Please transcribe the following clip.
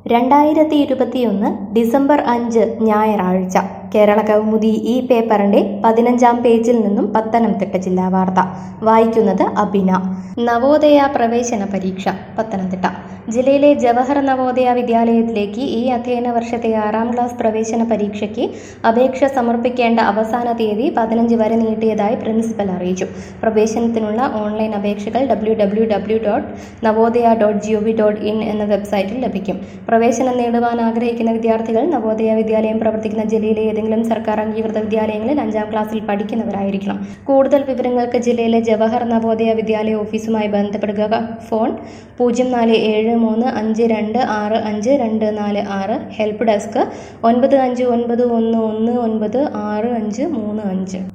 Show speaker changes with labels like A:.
A: രണ്ടായിരത്തി ഇരുപത്തിയൊന്ന് ഡിസംബർ അഞ്ച് ഞായറാഴ്ച കേരള കൗമുദി ഈ പേപ്പറിന്റെ പതിനഞ്ചാം പേജിൽ നിന്നും പത്തനംതിട്ട ജില്ലാ വാർത്ത വായിക്കുന്നത് അബിന നവോദയ പ്രവേശന പരീക്ഷ പത്തനംതിട്ട ജില്ലയിലെ ജവഹർ നവോദയ വിദ്യാലയത്തിലേക്ക് ഈ അധ്യയന വർഷത്തെ ആറാം ക്ലാസ് പ്രവേശന പരീക്ഷയ്ക്ക് അപേക്ഷ സമർപ്പിക്കേണ്ട അവസാന തീയതി പതിനഞ്ച് വരെ നീട്ടിയതായി പ്രിൻസിപ്പൽ അറിയിച്ചു പ്രവേശനത്തിനുള്ള ഓൺലൈൻ അപേക്ഷകൾ W W W dot Navodaya dot G O V dot in എന്ന വെബ്സൈറ്റിൽ ലഭിക്കും പ്രവേശനം നേടുവാൻ ആഗ്രഹിക്കുന്ന വിദ്യാർത്ഥികൾ നവോദയ വിദ്യാലയം പ്രവർത്തിക്കുന്ന ജില്ലയിലെ ഏതെങ്കിലും സർക്കാർ അംഗീകൃത വിദ്യാലയങ്ങളിൽ അഞ്ചാം ക്ലാസ്സിൽ പഠിക്കുന്നവരായിരിക്കണം കൂടുതൽ വിവരങ്ങൾക്ക് ജില്ലയിലെ ജവഹർ നവോദയ വിദ്യാലയ ഓഫീസുമായി ബന്ധപ്പെടുക ഫോൺ പൂജ്യം നാല് ഏഴ് മൂന്ന് അഞ്ച് രണ്ട് ആറ് അഞ്ച് രണ്ട് നാല് ആറ് ഹെൽപ്പ് ഡെസ്ക് ഒൻപത് അഞ്ച് ഒൻപത് ഒന്ന് ഒന്ന് ഒൻപത് ആറ് അഞ്ച് മൂന്ന് അഞ്ച്